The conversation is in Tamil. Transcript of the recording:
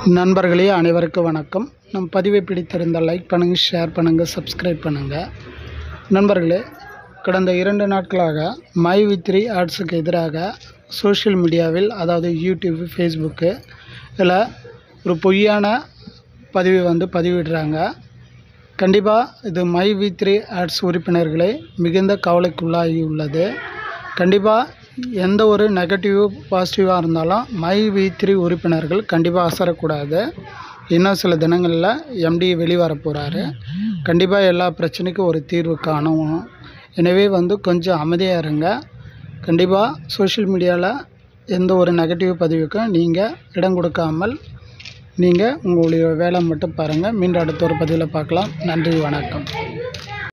நண்பர்களே அனைவருக்கும் வணக்கம் நம் பதிவை பிடித்திருந்தால் லைக் பண்ணுங்கள் ஷேர் பண்ணுங்கள் சப்ஸ்கிரைப் பண்ணுங்கள் நண்பர்களே கடந்த இரண்டு நாட்களாக மை வித்ரி ஆட்ஸுக்கு எதிராக சோஷியல் மீடியாவில் அதாவது யூடியூப் ஃபேஸ்புக்கு இதில் ஒரு பொய்யான பதிவை வந்து பதிவிடுறாங்க கண்டிப்பாக இது மை வி த்ரீ ஆட்ஸ் உறுப்பினர்களை மிகுந்த கவலைக்குள்ளாகி உள்ளது கண்டிப்பாக எந்த ஒரு நெகட்டிவ் பாசிட்டிவாக இருந்தாலும் மை வி த்ரீ உறுப்பினர்கள் கண்டிப்பாக அசரக்கூடாது இன்னும் சில தினங்களில் எம்டி வெளிவர போகிறாரு கண்டிப்பாக எல்லா பிரச்சனைக்கும் ஒரு தீர்வு காணும் எனவே வந்து கொஞ்சம் அமைதியாக இருங்க கண்டிப்பாக சோஷியல் மீடியாவில் எந்த ஒரு நெகட்டிவ் பதிவுக்கும் நீங்கள் இடம் கொடுக்காமல் நீங்கள் உங்களுடைய வேலை மட்டும் பாருங்கள் மீண்டும் அடுத்த ஒரு பதிவில் பார்க்கலாம் நன்றி வணக்கம்